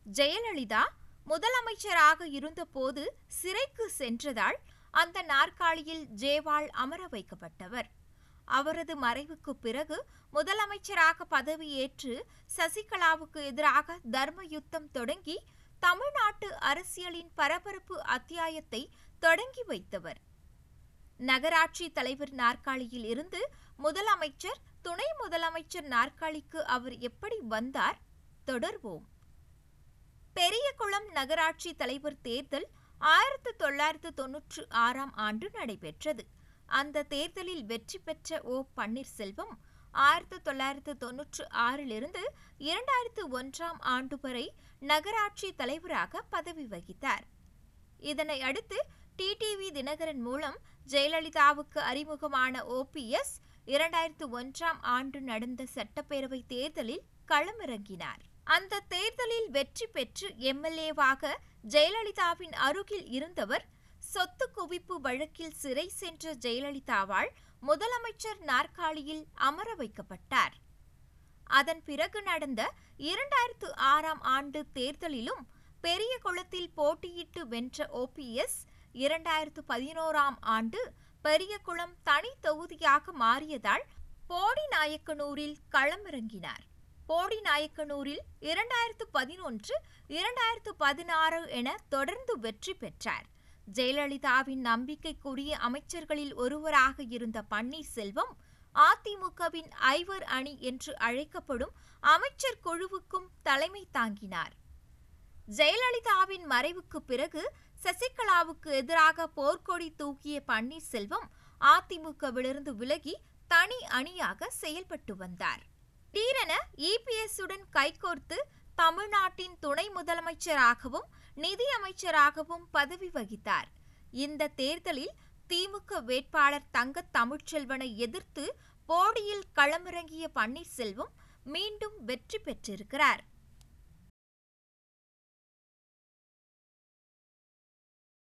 ஜெயலலிதா முதலமைச்சராக இருந்தபோது சிறைக்கு சென்றதால் அந்த நாற்காலியில் ஜேவாள் அமர வைக்கப்பட்டவர் அவரது மறைவுக்கு பிறகு முதலமைச்சராக பதவியேற்று சசிகலாவுக்கு எதிராக தர்ம யுத்தம் தொடங்கி தமிழ்நாட்டு அரசியலின் பரபரப்பு அத்தியாயத்தை தொடங்கி வைத்தவர் நகராட்சி தலைவர் நாற்காலியில் இருந்து முதலமைச்சர் துணை முதலமைச்சர் நாற்காலிக்கு அவர் எப்படி வந்தார் தொடர்வோம் பெரியகுளம் நகராட்சி தலைவர் தேர்தல் ஆயிரத்து தொள்ளாயிரத்து தொன்னூற்று ஆறாம் ஆண்டு நடைபெற்றது அந்த தேர்தலில் வெற்றி பெற்ற ஓ பன்னீர்செல்வம் ஆயிரத்து தொள்ளாயிரத்து தொன்னூற்று ஆறிலிருந்து இரண்டாயிரத்து ஒன்றாம் ஆண்டு வரை நகராட்சி தலைவராக பதவி வகித்தார் இதனை அடுத்து டிடிவி தினகரன் மூலம் ஜெயலலிதாவுக்கு அறிமுகமான ஓபிஎஸ் இரண்டாயிரத்து ஒன்றாம் ஆண்டு நடந்த சட்டப்பேரவை தேர்தலில் களமிறங்கினார் அந்த தேர்தலில் வெற்றி பெற்று எம்எல்ஏவாக ஜெயலலிதாவின் அருகில் இருந்தவர் சொத்து குவிப்பு வழக்கில் சிறை சென்ற ஜெயலலிதாவால் முதலமைச்சர் நாற்காலியில் அமர வைக்கப்பட்டார் அதன் பிறகு நடந்த இரண்டாயிரத்து ஆறாம் ஆண்டு தேர்தலிலும் பெரிய குளத்தில் போட்டியிட்டு வென்ற ஓபிஎஸ் இரண்டாயிரத்து பதினோராம் ஆண்டு பெரியகுளம் தனி தொகுதியாக மாறியதால் போடிநாயக்கனூரில் களமிறங்கினார் போடிநாயக்கனூரில் இரண்டாயிரத்து பதினொன்று இரண்டாயிரத்து பதினாறு என தொடர்ந்து வெற்றி பெற்றார் ஜெயலலிதாவின் நம்பிக்கைக்குரிய அமைச்சர்களில் ஒருவராக இருந்த பன்னீர்செல்வம் அதிமுகவின் ஐவர் அணி என்று அழைக்கப்படும் அமைச்சர் குழுவுக்கும் தலைமை தாங்கினார் ஜெயலலிதாவின் மறைவுக்கு பிறகு சசிகலாவுக்கு எதிராக போர்க்கொடி தூக்கிய பன்னீர்செல்வம் அதிமுகவிலிருந்து விலகி தனி அணியாக செயல்பட்டு வந்தார் திடீரென இபிஎஸ்ஸுடன் கைகோர்த்து தமிழ்நாட்டின் துணை முதலமைச்சராகவும் நிதியமைச்சராகவும் பதவி வகித்தார் இந்த தேர்தலில் திமுக வேட்பாளர் தங்க தமிழ்ச்செல்வனை எதிர்த்து போடியில் களமிறங்கிய பன்னீர்செல்வம் மீண்டும் வெற்றி பெற்றிருக்கிறார்